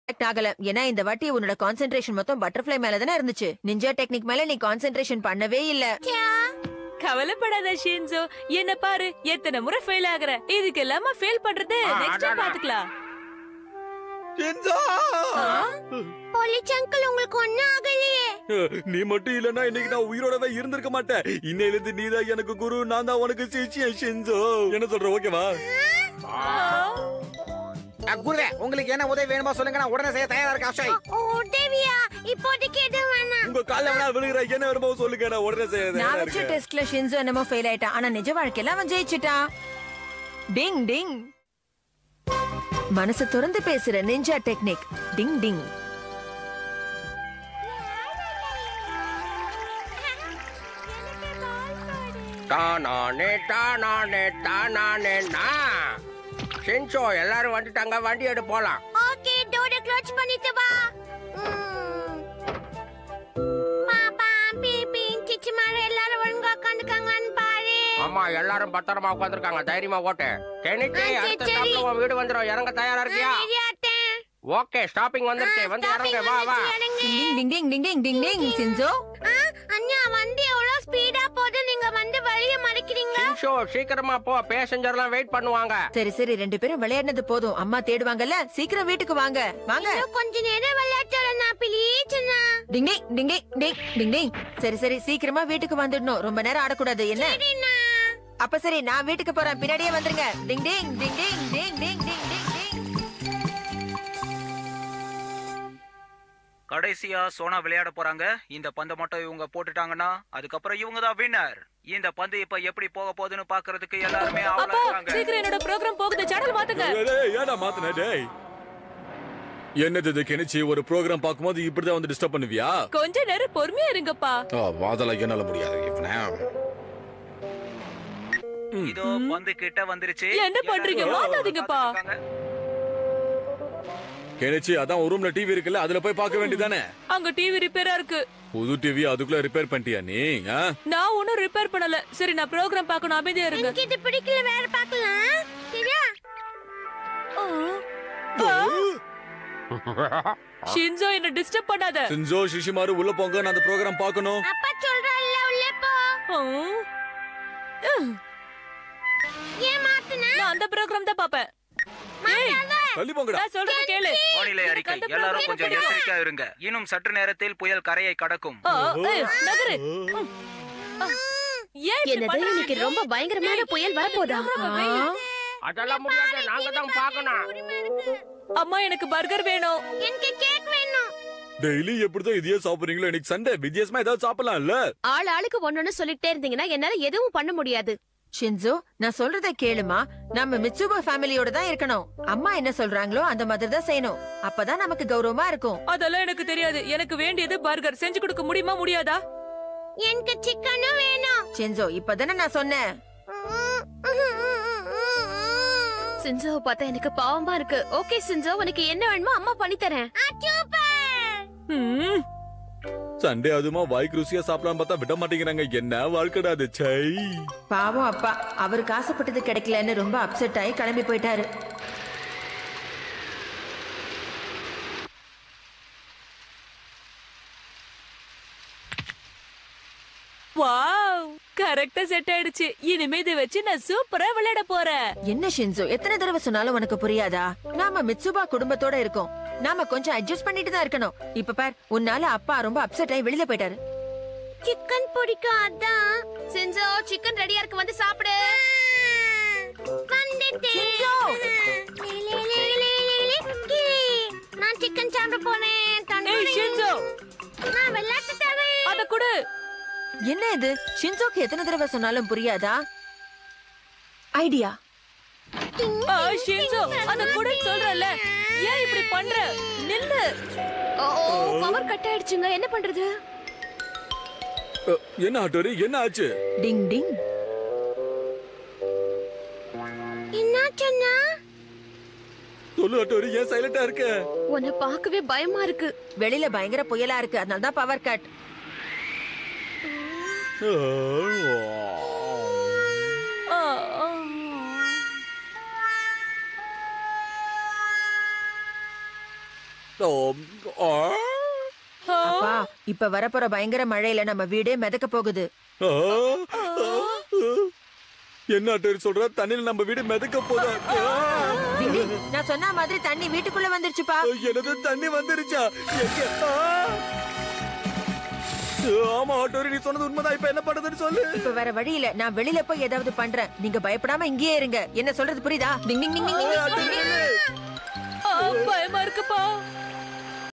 Act ஆகல ஏன்னா இந்த வாட்டி உன்னோட கான்சென்ட்ரேஷன் மொத்தம் பட்டர்ஃப்ளை மேல தானே இருந்துச்சு நிஞ்சா டெக்னிக் மேல நீ கான்சென்ட்ரேஷன் பண்ணவே இல்ல கவலைப்படாத ஷின்சோ என்ன பாரு எத்தனை முறை ஃபெயில் ஆகுற இதுக்கு எல்லாம ஃபெயில் பண்றது ஆ, நெக்ஸ்ட் டைம் அதான். பாத்துக்கலாம் ஷின்சோ! போலீஸ் அங்கிள் உங்களுக்கு ஒண்ணும் ஆகலையே நீ மட்டும் இல்லனா இன்னைக்கு நான் உயிரோடவே இருந்திருக்க மாட்டேன் இன்னையில இருந்து நீதான் எனக்கு குரு நான் தான் உனக்கு சிஷ்யன் ஷின்சோ என்ன சொல்ற ஓகேவா குருவே உங்களுக்கு என்ன உதவி வேணுமோ சொல்லுங்க நான் உடனே செய்ய தயாரா இருக்கேன் அக்ஷய் உதவியா இப்போதைக்கு எதுவும் வேணாம் உங்க கால்ல வேணா விழுகிற என்ன வருமோ சொல்லுங்க நான் உடனே செய்ய நான் தயாரா வச்ச இருக்கேன் டெஸ்ட்ல ஷின்சோ என்னமோ ஃபெயில் ஆயிட்டான் ஆனா நிஜ வாழ்க்கையில அவன் ஜெயிச்சிட்டான் டிங் டிங் மனசு திறந்து பேசுற நிஞ்சா டெக்னிக் டிங் டிங் தானானே தானானே தானானே நா சென்சோ எல்லாரும் வந்துட்டாங்க வண்டி எடு போலாம் ஓகே டோர க்ளோஸ் பண்ணிட்டு வா ம். பாப்பா பீபி சிச்சி மார எல்லாரும் ஒழுங்கா உட்காந்துக்காங்களான்னு பாரு ஆமா எல்லாரும் பத்திரமா உட்காந்துருக்காங்க தைரியமா ஓட்டு கெனிச்சி ஆ, சரி, அடுத்த சரி. ஸ்டாப்ல உன் வீடு வந்துரும் இறங்க தயாரா இருக்கியா ரெடியாட்டேன் ஓகே ஸ்டாப்பிங் வந்துருச்சு வந்து இறங்க வா வா டிங் டிங் டிங் டிங் டிங் டிங் டிங் ஷின்சோ அண்ணா வண்டி எவ்வளவு ஸ்பீடா போகுது நீங்க வந்து வழிய மறைக்கிறீங்க சென்சோ சீக்கிரமா போ பேசஞ்சர்லாம் வெயிட் பண்ணுவாங்க சரி சரி ரெண்டு பேரும் விளையாடினது போதும் அம்மா தேடுவாங்கல்ல சீக்கிரம் வீட்டுக்கு வாங்க வாங்க இன்னும் கொஞ்ச நேரம் விளையாட்டுறேன் ப்ளீஸ் அண்ணா டிங் டிங் டிங் டிங் டிங் டிங் டிங் சரி சரி சீக்கிரமா வீட்டுக்கு வந்துடணும் ரொம்ப நேரம் ஆடக்கூடாது என்ன சரிண்ணா அப்ப சரி நான் வீட்டுக்கு போறேன் பின்னாடியே வந்துருங்க டிங் டிங் டிங் டிங் டிங் டிங் டிங் டிங் டிங் கடைசியா சோனா விளையாட போறாங்க இந்த பந்தை மட்டும் இவங்க போட்டுட்டாங்கன்னா அதுக்கப்புறம் இவங்க தான் வின்னர் இந்த பந்து இப்ப எப்படி போக போகுதுன்னு பாக்குறதுக்கு எல்லாருமே ஆவலா அப்பா இருக்காங்க சீக்கிரம் என்னோட ப்ரோக்ராம் போகுது சேனல் மாத்துங்க டேய், டேய், ஏன்டா மாத்துன டேய் என்னது இது கெனிச்சி ஒரு ப்ரோக்ராம் பார்க்கும்போது இப்படிதான் வந்து டிஸ்டர்ப் பண்ணுவியா கொஞ்ச நேரம் பொறுமையா இருங்கப்பா வாதல என்னால முடியாது இவனே இதோ பந்து கிட்ட வந்துருச்சு என்ன பண்றீங்க? எல்லாரும் மாத்தாதீங்கப்பா. காத்துட்டு இருக்காங்க. கெனிச்சி அதான் ஒரு ரூம்ல டிவி இருக்குல்ல அதுல போய் பார்க்க வேண்டியதானே அங்க டிவி ரிப்பேரா இருக்கு புது டிவி அதுக்குள்ள ரிப்பேர் பண்ணிட்டியா நீ ஆ? நான் ஒன்னும் ரிப்பேர் பண்ணல சரி நான் ப்ரோக்ராம் பார்க்கணும் அமைதியா இருங்க எனக்கு இது பிடிக்கல வேற பார்க்கலாம் சரியா ஷின்சோ என்ன டிஸ்டர்ப் பண்ணாத சின்சோ சிஷிமாரு உள்ள போங்க நான் அந்த ப்ரோக்ராம் பார்க்கணும் அப்பா சொல்றல்ல உள்ள போ ஆ. ஏன் மாத்துன நான் அந்த ப்ரோக்ராம் தான் பாப்பேன் ஏய், தள்ளி போங்கடா நான் சொல்றது கேளு வானிலை எனக்கு அறிக்கை அந்த எல்லாரும் program கொஞ்சம் பிடிக்கும். எச்சரிக்கையா இருங்க இன்னும் சற்று நேரத்தில் புயல் கரையை கடக்கும் ஆ, ஏய், நகரு ஆ. ஏன் இப்படி என்னது பண்றீங்க? இன்னைக்கு ரொம்ப பயங்கரமான புயல் வரப்போதா அதெல்லாம் முடியாது நாங்க தான் பார்க்கணும் அம்மா எனக்கு பர்கர் வேணும் எனக்கு கேக் வேணும் டெய்லி எப்படிதான் இதையே சாப்பிடுறீங்களோ இன்னைக்கு சண்டே வித்தியாசமா ஏதாவது சாப்பிடலாம்ல ஆள் ஆளுக்கு ஒன்னொன்னு சொல்லிட்டே இருந்தீங்கன்னா என்னால எதுவும் பண்ண முடியாது ஷின்சோ நான் சொல்றத கேளுமா நம்ம மிட்சுபா ஃபேமிலியோட தான் இருக்கணும் அம்மா என்ன சொல்றாங்களோ அந்த மாதிரி தான் செய்யணும் அப்பதான் நமக்கு கௌரவமா இருக்கும் அதெல்லாம் எனக்கு தெரியாது எனக்கு வேண்டியது பர்கர் செஞ்சு கொடுக்க முடியுமா முடியாதா எனக்கு சிக்கனும் வேணும் ஷின்சோ இப்பதானே நான் சொன்னேன் சின்சோவை பார்த்தா எனக்கு பாவமா இருக்கு ஓகே சின்சோ உனக்கு என்ன வேணுமோ அம்மா பண்ணி தரேன் ம், சண்டே அதுமா வாய்க்கு ருசியா சாப்பிடலாம் பார்த்தா விட மாட்டேங்கிறாங்க என்ன வாழ்க்கடா அது சை பாவம் அப்பா அவருக்கு ஆசைப்பட்டது கிடைக்கலன்னு ரொம்ப அப்செட் ஆகி கிளம்பி போயிட்டாரு வாவ் கரெக்டா செட் ஆயிடுச்சு இனிமே இதை வச்சு நான் சூப்பரா விளையாட போறேன் என்ன ஷின்சோ எத்தனை தடவை சொன்னாலும் உனக்கு புரியாதா நாம மிட்சுபா குடும்பத்தோட இருக்கோம் நாம கொஞ்சம் அட்ஜஸ்ட் பண்ணிட்டு தான் இருக்கணும் இப்ப பார் உன்னால அப்பா ரொம்ப அப்செட் ஆகி வெளியில போயிட்டாரு சிக்கன் பிடிக்கும் அதான் சின்சோ சிக்கன் ரெடியா இருக்கு வந்து சாப்பிடு வந்துட்டேன் லே, லே, லே, லே, லே, லே. கிளி. நான் சிக்கன் சாப்பிட போனேன் ஏய் தந்தூரி. ஷின்சோ நான் விளையாட்டு தரேன் அத கொடு என்ன இது ஷின்சோக்கு எத்தனை தடவை சொன்னாலும் புரியாதா ஐடியா ஆ, ஷின்சோ அத கொடுன்னு சொல்றல ஏன் இப்படி பண்ற நில்லு ஓ பவர் கட் ஆயிடுச்சுங்க என்ன பண்றது அ, என்ன ஆட்டோரி என்ன ஆச்சு டிங் டிங் என்னாச்சுன்னா சொல்லு ஆட்டோரி ஏன் சைலண்டா இருக்க உன்னை பார்க்கவே பயமா இருக்கு வெளியில பயங்கர புயலா இருக்கு அதனால தான் பவர் கட் ஆ, ஆ. ஆம், ஆ, ஆ, அப்பா இப்ப வரப்போற பயங்கர மழையில நம்ம வீடே மிதக்க போகுது ஆ, ஆ, என்ன டேரி சொல்ற தண்ணியில நம்ம வீடு மிதக்க போதா ஆ, டிடி, நான் சொன்ன மாதிரி தண்ணி வீட்டுக்குள்ள வந்துருச்சுப்பா எனது தண்ணி வந்துருச்சா எங்க? ஆ. ஆமா ஆட்டோரி நீ சொன்னது உண்மைதான் இப்ப என்ன பண்றதுன்னு சொல்லு இப்ப வேற வழி இல்ல நான் வெளியில போய் ஏதாவது பண்றேன் நீங்க பயப்படாம இங்கேயே இருங்க என்ன சொல்றது புரியுதா டிங் டிங் டிங் டிங் டிங். ஆ, நில்லு, நில்லு. ஆ, பயமா இருக்குப்பா